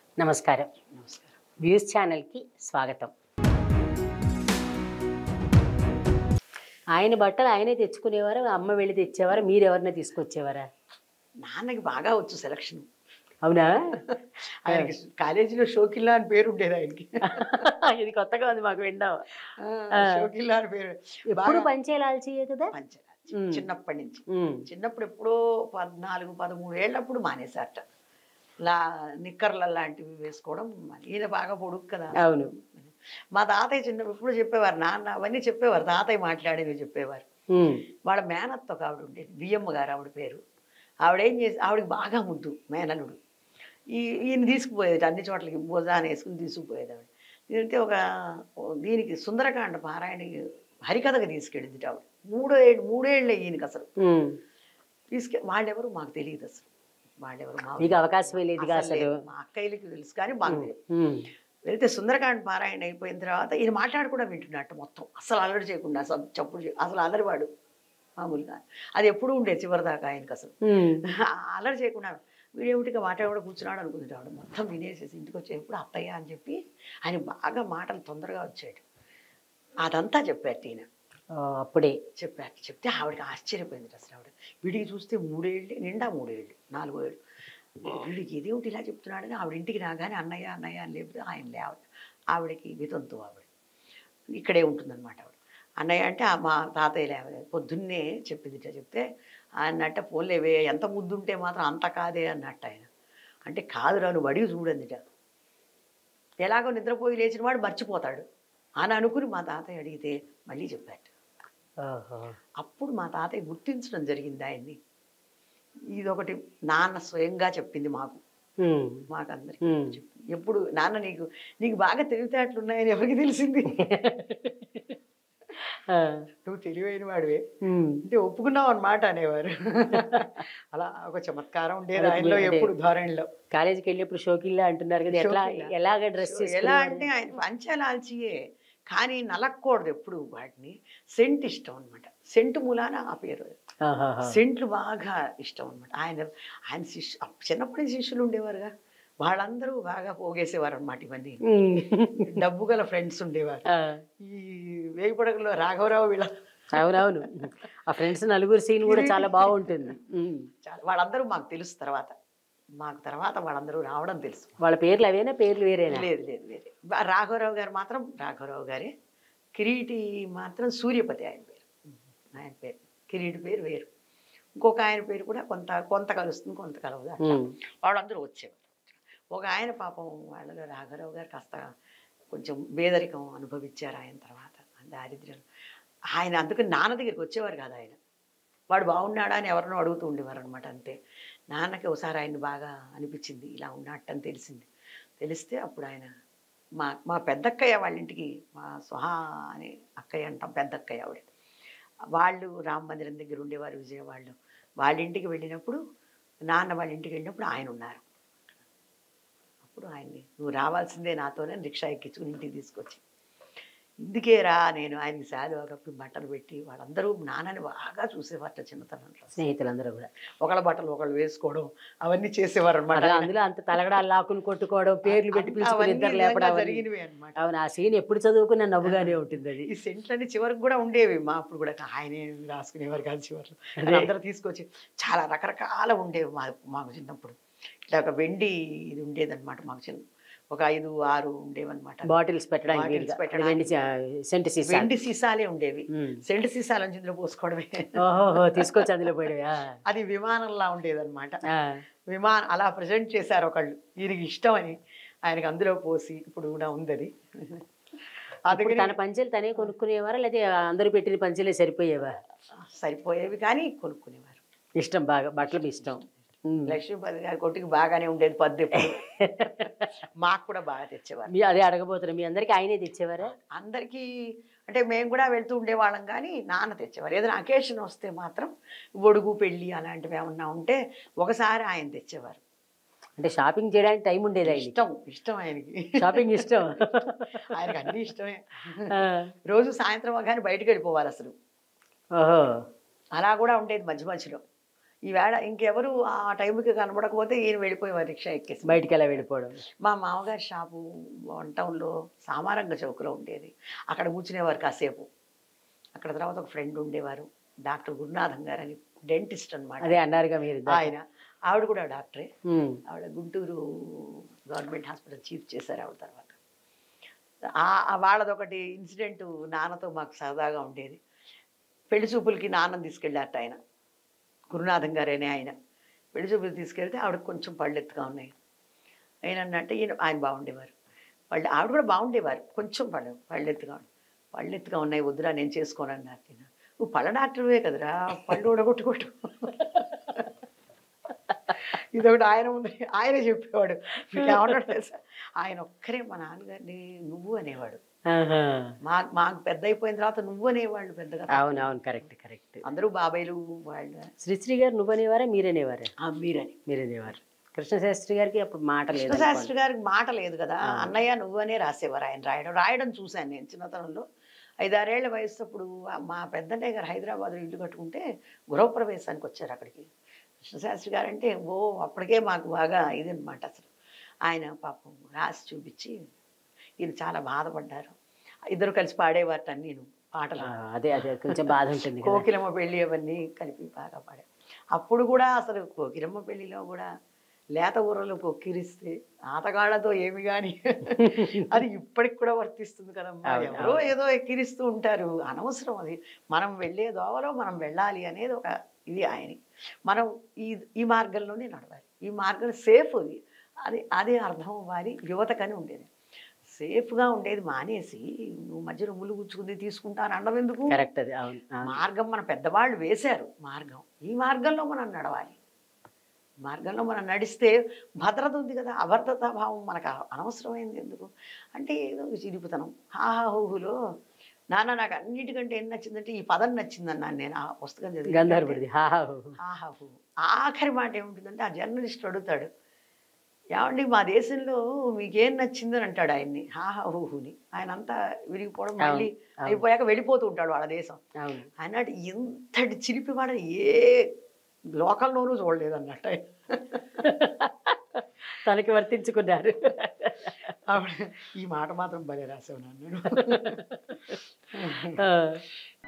నమస్కారం నమస్కారం వ్యూస్ ఛానల్కి స్వాగతం ఆయన బట్టలు ఆయనే తెచ్చుకునేవారు అమ్మ వెళ్ళి తెచ్చేవారు మీరు ఎవరిని తీసుకొచ్చేవారా నాన్నకి బాగా వచ్చు సెలక్షన్ అవునా ఆయనకి కాలేజీలో షోకిల్లా అని పేరు ఉండేది ఆయనకి ఇది కొత్తగా ఉంది మాకు విందాం ఆ, షోకిల్లా అని పేరు ఎప్పుడు బాగా పంచేలాల్చియే కదా పంచరాజు ఉమ్. చిన్నప్పటి నుంచి ఉమ్, చిన్నప్పుడు ఎప్పుడో పద్నాలుగు పదమూడు ఏళ్ళప్పుడు మానేశారట లా నిక్కర్ల లాంటివి వేసుకోవడం మానే- ఈయన బాగా పొడుగు కదా అవును మా తాతయ్య చిన్నప్పుడు ఎప్పుడు చెప్పేవారు నాన్న అవన్నీ చెప్పేవారు తాతయ్య మాట్లాడేవి చెప్పేవారు ఉమ్, వాళ్ళ మేనత్త ఒక ఆవిడ ఉండేది బియ్యమ్మ గారు ఆవిడ పేరు ఆవిడేం చేసి ఆవిడకి బాగా ముద్దు మేనలుడు ఈ ఈయన తీసుకుపోయేది అన్ని చోట్లకి భుజాన్ని వేసుకుని తీసుకుపోయేది ఆవిడ దీనితే ఒక దీనికి సుందరకాండ పారాయణకి హరికథకు తీసుకెళ్ళింది ఆవిడ మూడో ఏళ్ళు మూడేళ్ళే ఈయనకి అసలు ఉమ్. తీసుకె వాళ్ళెవరు మాకు తెలియదు అసలు వాళ్ళెవరు మాకు మీకు అవకాశమే లేదుగా అసలు అసలు లేదు. మా అక్కయ్యలకి తెలుసు కానీ మాకు తెలియదు ఉమ్, వెళ్తే సుందరకాండ పారాయణ అయిపోయిన తర్వాత ఈయన మాట్లాడకుండా వింటున్నట్టు మొత్తం అసలు అల్లరి చేయకుండా అసలు చప్పుడు చే- అసలు అల్లరివాడు మామూలుగా అది ఎప్పుడూ ఉండేది చివరిదాకా ఆయనకి అసలు ఉమ్, అల్లరి చేయకుండా వీడేమిటిగా మాట్లాడ కూర్చున్నాడు అనుకుంది ఆవిడ మొత్తం వినేసేసి ఇంటికి వచ్చేప్పుడు అత్తయ్య అని చెప్పి ఆయన బాగా మాటలు తొందరగా వచ్చాడు అదంతా చెప్పారు ఈయన ఆ, అప్పుడే చెప్పారు చెప్తే ఆవిడకి ఆశ్చర్యపోయింది అసలు ఆవిడ వీడికి చూస్తే మూడేళ్ళు నిండా మూడేళ్ళు నాలుగో ఏళ్ళు వీడికి ఇదేమిటి ఇలా చెప్తున్నాడని ఆవిడ ఇంటికి రాగానే అన్నయ్య అన్నయ్య అని లేకపోతే ఆయన లేవ ఆవిడకి వితంతు ఆవిడ ఇక్కడే ఉంటుందన్నమాట ఆవిడ అన్నయ్య అంటే ఆ మా తాతయ్య లేవలేదు పొద్దున్నే చెప్పింది ఇట్లా చెప్తే అన్నట్ట పోలేవే ఎంత ముద్దుంటే మాత్రం అంత కాదే అన్నట్టు ఆయన అంటే కాదురా నువ్వు అడిగి చూడందిట ఎలాగో నిద్రపోయి లేచిన వాడు మర్చిపోతాడు అని అనుకుని మా తాతయ్య అడిగితే మళ్ళీ చెప్పాడు ఓహో అప్పుడు మా తాతయ్య గుర్తించడం జరిగింది ఆయన్ని ఇదొకటి నాన్న స్వయంగా చెప్పింది మాకు ఉమ్, మాకందరికి ఉమ్. ఎప్పుడు నాన్న నీకు నీకు బాగా తెలివితేటలు ఉన్నాయని ఎవరికి తెలిసింది ఆ, నువ్వు తెలివైన వాడివే ఉమ్. అంటే ఒప్పుకున్నావు అనమాట అనేవారు అలా ఒక చమత్కారం ఉండేది అదే ఆయనలో అదే. ఎప్పుడు ధోరణిలో కాలేజీకి వెళ్ళినప్పుడు షోకిల్లా అంటున్నారు కదా ఎట్లా షోకిల్లా. ఎలాగ డ్రెస్ ఎలా అంటే ఆయన పంచలాల్చియే కానీ నలక్కూడదు ఎప్పుడు వాటిని సెంట్ ఇష్టం అనమాట సెంట్ మూలాన ఆ పేరు సెంట్లు బాగా ఇష్టం అనమాట ఆయన ఆయన శిష్యు చిన్నప్పటి నుంచి శిష్యులు ఉండేవారుగా వాళ్ళందరూ బాగా పోగేసేవారు అనమాట ఇవన్నీ డబ్బు గల ఫ్రెండ్స్ ఉండేవారు ఈ వేగిపడకలో రాఘవరావు వీళ్ళ అవునవును ఆ ఫ్రెండ్స్ నలుగురు సీన్ కూడా చాలా బాగుంటుంది ఉమ్. చాలా వాళ్ళందరూ మాకు తెలుసు తర్వాత మాకు తర్వాత వాళ్ళందరూ రావడం తెలుసు వాళ్ళ పేర్లు అవేనా పేర్లు వేరేనా లేదు లేదు వేరే బా- రాఘవరావు గారు మాత్రం రాఘవరావు గారే కిరీటి మాత్రం సూర్యపతి ఆయన పేరు ఆయన పేరు కిరీటి పేరు వేరు ఇంకొక ఆయన పేరు కూడా కొంత కొంత కలుస్తుంది కొంత కలవదు అట్లా. ఉమ్. వాళ్ళందరూ వచ్చేవారు ఒక ఆయన పాపం వాళ్ళలో రాఘవరావు గారు కాస్త కొంచెం పేదరికం అనుభవించారు ఆయన తర్వాత దారిద్ర్యం ఆయన అందుకని నాన్న దగ్గరికి వచ్చేవారు కాదు ఆయన వాడు బాగున్నాడా అని ఎవరినో అడుగుతూ ఉండేవారు అనమాట అంతే నాన్నకి ఒకసారి ఆయన బాగా అనిపించింది ఇలా ఉన్నట్టని తెలిసింది తెలిస్తే అప్పుడు ఆయన మా మా పెద్దక్కయ్య వాళ్ళ ఇంటికి మా సుహా అనే అక్కయ్య అంటాం పెద్దక్కయ్య ఆవిడ వాళ్ళు రామ మందిరం దగ్గర ఉండేవారు విజయవాడలో వాళ్ళ ఇంటికి వెళ్ళినప్పుడు నాన్న వాళ్ళ ఇంటికి వెళ్ళినప్పుడు ఆయన ఉన్నారు అప్పుడు ఆయన్ని నువ్వు రావాల్సిందే నాతోనే రిక్షా ఎక్కించుకుని ఇంటికి తీసుకొచ్చి ఇందుకే రా నేను ఆయనకి శాలువా కప్పి బట్టలు పెట్టి వాళ్ళందరూ నాన్నని బాగా చూసేవారట చిన్నతనంలో స్నేహితులందరూ కూడా ఒకళ్ళ బట్టలు ఒకళ్ళు వేసుకోవడం అవన్నీ చేసేవారు అనమాట అలా అందులో అంత తలగడాలు లాక్కుని కొట్టుకోవడం పేర్లు పెట్టి పిలుచుకుని ఇద్దరు లేపడం అవన్నీ. జరిగినవి అనమాట అవును ఆ సీన్ ఎప్పుడు చదువుకున్నా నవ్వుగానే ఉంటుంది అది ఈ సెంట్లన్నీ చివరికి కూడా ఉండేవి మా అప్పుడు కూడా ఆయనే రాసుకునేవారు కాదు చివరిలో అదే. అందరూ తీసుకొచ్చి చాలా రకరకాల ఉండేవి మా మాకు చిన్నప్పుడు ఇట్లా ఒక వెండి ఇది ఉండేదన్నమాట మాకు చిన్న ఒక ఐదు ఆరు ఉండేవన్నమాట బాటిల్స్ పెట్టడానికి Bottles వీలుగా. పెట్టడానికి. వెండి చా- సెంట్ సీసా వెండి సీసాలే ఉండేవి ఉమ్. సెంటు సీసాల నుంచి ఇందులో పోసుకోవడమే ఓహో తీసుకొచ్చి అందులో పోయావా అది విమానంలా ఉండేదన్నమాట విమానం అలా ప్రజెంట్ చేశారు ఒకళ్ళు వీరికి ఇష్టం అని ఆయనకి అందులో పోసి ఇప్పుడు కూడా ఉంది అది ఇప్పుడు తన పంచెలు తనే కొనుక్కునేవారా లేదా అందరూ పెట్టిన పంచెలే సరిపోయేవా సరిపోయేవి కానీ కొనుక్కునేవారు ఇష్టం బాగా బట్టలు ఇష్టం ఉమ్. లక్ష్మీపతి గారి కొట్టుకి బాగానే ఉండేది పద్దు ఎప్పుడు మాకు కూడా బాగా తెచ్చేవారు మీ అదే అడగబోతున్నా మీ అందరికి ఆయనే తెచ్చేవారా అందరికీ అంటే మేము కూడా వెళ్తూ ఉండేవాళ్ళం కానీ నాన్న తెచ్చేవారు ఏదైనా అకేషన్ వస్తే మాత్రం ఒడుగు పెళ్ళి అలాంటివి ఏమన్నా ఉంటే ఒకసారి ఆయన తెచ్చేవారు అంటే షాపింగ్ చేయడానికి టైం ఉండేది ఆయనకి ఇష్టం ఇష్టం ఆయనకి షాపింగ్ ఇష్టం ఆయనకి అన్ని ఇష్టమే ఆ. రోజు సాయంత్రం కానీ బయటికి వెళ్ళిపోవాలి అసలు ఓహో అలా కూడా ఉండేది మధ్య మధ్యలో ఈవేళ ఇంకెవరు ఆ టైంకి కనబడకపోతే ఈయన వెళ్ళిపోయేవారు రిక్షా ఎక్కేసి బయటికి ఎలా వెళ్ళిపోవడం మా మామగారి షాపు వన్ టౌన్లో సామారంగ చౌక్లో ఉండేది అక్కడ కూర్చునేవారు కాసేపు అక్కడ తర్వాత ఒక ఫ్రెండ్ ఉండేవారు డాక్టర్ గురునాథం గారు అని డెంటిస్ట్ అనమాట అదే అన్నారుగా మీరు ఇందాక. ఆయన ఆవిడ కూడా డాక్టరే ఉమ్. ఆవిడ గుంటూరు గవర్నమెంట్ హాస్పిటల్ చీఫ్ చేశారు ఆవిడ తర్వాత ఆ- ఆ వాళ్ళదొకటి ఇన్సిడెంట్ నాన్నతో మాకు సరదాగా ఉండేది పెళ్లి చూపులకి నాన్నని తీసుకెళ్ళారట ఆయన గురునాథం గారేనే ఆయన పెళ్లి చూపులు తీసుకెళ్తే ఆవిడకి కొంచెం పళ్ళు ఎత్తుగా ఉన్నాయి ఆయన అన్నట్టు ఈయన ఆయన బాగుండేవారు వాళ్ళు ఆవిడ కూడా బాగుండేవారు కొంచెం పళ్ళు పళ్ళు ఎత్తుగా ఉన్నాయి. పళ్ళు ఎత్తుగా ఉన్నాయి వద్దురా నేను చేసుకోను అన్నారు ఈయన. నువ్వు పళ్ళ డాక్టర్వే కదరా పళ్ళు ఉడగొట్టుకోటు ఇదొకటి ఆయన ఉంది ఆయనే చెప్పేవాడు మీకు ఏమన్నాడు తెలుసా ఆయన ఒక్కరే మా నాన్నగారిని నువ్వు అనేవాడు ఆహా. మా మాకు పెద్ద అయిపోయిన తర్వాత నువ్వు అనేవాళ్ళు పెద్దగా అవును అవును కరెక్ట్ కరెక్ట్ అందరూ బాబాయ్లు వాళ్ళు శ్రీశ్రీ గారు నువ్వనేవారా మీరనేవారా ఆ, మీరని మీరనేవారు కృష్ణశాస్త్రి గారికి అప్పుడు మాట లేదు కృష్ణశాస్త్రి గారికి మాట లేదు కదా అన్నయ్య నువ్వనే రాసేవారు ఆయన రాయడం రాయడం చూశాను నేను చిన్నతనంలో ఐదారేళ్ల వయసు అప్పుడు ఆ- మా పెద్దన్నయ్య గారు హైదరాబాద్లో ఇల్లు కట్టుకుంటే గృహప్రవేశానికి వచ్చారు అక్కడికి కృష్ణశాస్త్రి గారు అంటే ఓ అప్పటికే మాకు బాగా ఇది అనమాట అసలు ఆయన పాపం రాసి చూపించి ఈయన చాలా బాధపడ్డారు ఇద్దరు కలిసి పాడేవారట నేను పాటలు ఆ, అదే అదే కొంచెం బాధ ఉంటుంది కదా కోకిలమ్మ పెళ్ళి అవన్నీ కలిపి బాగా పాడాం అప్పుడు కూడా అసలు కోకిలమ్మ పెళ్ళిలో కూడా లేత ఊరలు కొక్కిరిస్తే ఆతగాళ్లతో ఏమి కానీ అది ఇప్పటికి కూడా వర్తిస్తుంది కదమ్మా అవును, ఎవరో అవును. ఏదో ఎక్కిరిస్తూ ఉంటారు అనవసరం అది మనం వెళ్ళే దోవలో మనం వెళ్ళాలి అనేది ఒక ఇది ఆయన మనం ఈ ఈ మార్గంలోనే నడవాలి ఈ మార్గం సేఫ్ అది అది అదే అర్థం వారి యువతకని ఉండేది సేఫ్గా ఉండేది మానేసి నువ్వు మధ్యలో ముళ్ళు గుచ్చుకుంది తీసుకుంటాను అనడం ఎందుకు కరెక్ట్ అది అవును అవును. మార్గం మన పెద్దవాళ్ళు వేశారు మార్గం ఈ మార్గంలో మనం నడవాలి ఈ మార్గంలో మనం నడిస్తే భద్రత ఉంది కదా అభద్రతా భావం మనకు అ- అనవసరమైంది ఎందుకు అంటే ఏదో చిరిపుతనం హాహాహూహులో నాన్న నాకు అన్నిటికంటే ఏం నచ్చిందంటే ఈ పదం నచ్చిందన్నాను నేను ఆ పుస్తకం చదివి గంధర్వుడిది హాహా ఆహాహు ఆఖరి మాట ఏముంటుందంటే ఆ జర్నలిస్ట్ అడుగుతాడు ఏమండి మా దేశంలో మీకేం నచ్చిందని అంటాడు ఆయన్ని హాహాహుని ఆయన అంతా విరిగిపోవడం మళ్ళీ అవును. అయిపోయాక వెళ్ళిపోతూ ఉంటాడు వాళ్ళ దేశం అవును అన్నాడు ఇంతటి చిలిపి మాట ఏ లోకల్లోనూ చూడలేదు అన్నట్టు ఆయన. తనకి వర్తించుకున్నారు ఆవిడ ఈ మాట మాత్రం భలే రాసావు నన్ను ఆ,